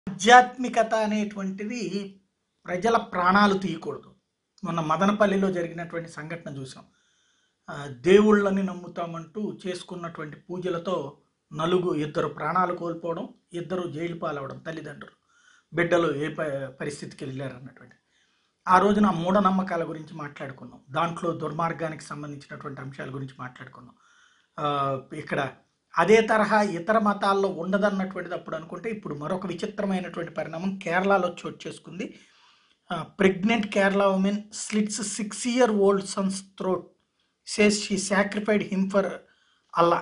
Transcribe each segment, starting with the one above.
ఆధ్యాత్మికత అనేటువంటిది ప్రజల ప్రాణాలు తీయకూడదు మొన్న మదనపల్లిలో జరిగినటువంటి సంఘటన చూసాం ఆ, దేవుళ్ళని నమ్ముతామంటూ చేసుకున్నటువంటి పూజలతో నలుగు ఇద్దరు ప్రాణాలు కోల్పోవడం ఇద్దరు జైలు పాలవడం తల్లిదండ్రులు బిడ్డలు ఏ ప పరిస్థితికి వెళ్ళారు అన్నటువంటి ఆ రోజున ఆ మూఢనమ్మకాల గురించి మాట్లాడుకున్నాం దాంట్లో దుర్మార్గానికి సంబంధించినటువంటి అంశాల గురించి మాట్లాడుకున్నాం ఆ, ఇక్కడ అదే తరహా ఇతర మతాల్లో ఉండదన్నటువంటిది అప్పుడు అనుకుంటే ఇప్పుడు మరొక విచిత్రమైనటువంటి పరిణామం కేరళలో చోటు చేసుకుంది pregnant Kerala women slits six year old son's throat says she sacrificed him for Allah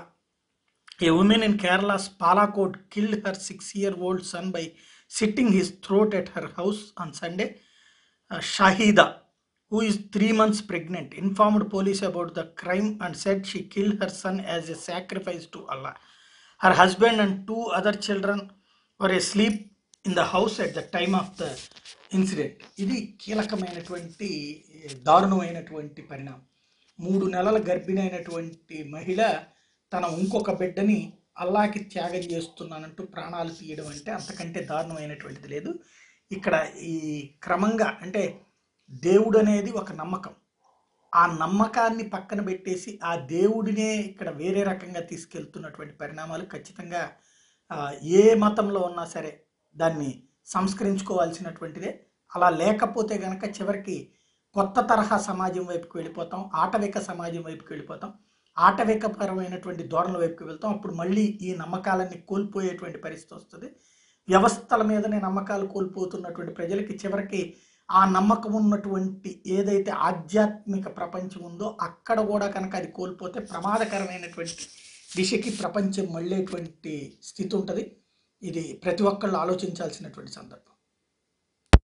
A woman in Kerala's Palakot killed her six year old son by sitting his throat at her house on Sunday. Uh, Shahida, who is three months pregnant, informed police about the crime and said she killed her son as a sacrifice to Allah. Her husband and two other children were asleep in the house at the time of the incident. ఇది కీలకమైనటువంటి దారుణమైనటువంటి పరిణామం మూడు నెలల గర్భిణి అయినటువంటి మహిళ తన ఇంకొక బిడ్డని అల్లాకి త్యాగం చేస్తున్నానంటూ ప్రాణాలు తీయడం అంటే అంతకంటే దారుణమైనటువంటిది లేదు ఇక్కడ ఈ క్రమంగా అంటే దేవుడు అనేది ఒక నమ్మకం ఆ నమ్మకాన్ని పక్కన పెట్టేసి ఆ దేవుడినే ఇక్కడ వేరే రకంగా తీసుకెళ్తున్నటువంటి పరిణామాలు ఖచ్చితంగా ఆ, ఏ మతంలో ఉన్నా సరే దాన్ని సంస్కరించుకోవాల్సినటువంటిదే అలా లేకపోతే గనక చివరికి కొత్త తరహా సమాజం వైపుకి వెళ్ళిపోతాం ఆటవిక సమాజం వైపుకి వెళ్ళిపోతాం ఆటవికపరమైనటువంటి ధోరణుల వైపుకి వెళ్తాం అప్పుడు మళ్ళీ ఈ నమ్మకాలన్నీ కోల్పోయేటువంటి పరిస్థితి వస్తుంది వ్యవస్థల మీదనే నమ్మకాలు కోల్పోతున్నటువంటి ప్రజలకి చివరికి ఆ నమ్మకం ఉన్నటువంటి ఏదైతే ఆధ్యాత్మిక ప్రపంచం ఉందో అక్కడ కూడా కనుక అది కోల్పోతే ప్రమాదకరమైనటువంటి దిశకి ప్రపంచం మళ్ళేటువంటి స్థితి ఉంటుంది ఇది ప్రతి ఒక్కళ్ళు ఆలోచించాల్సినటువంటి సందర్భం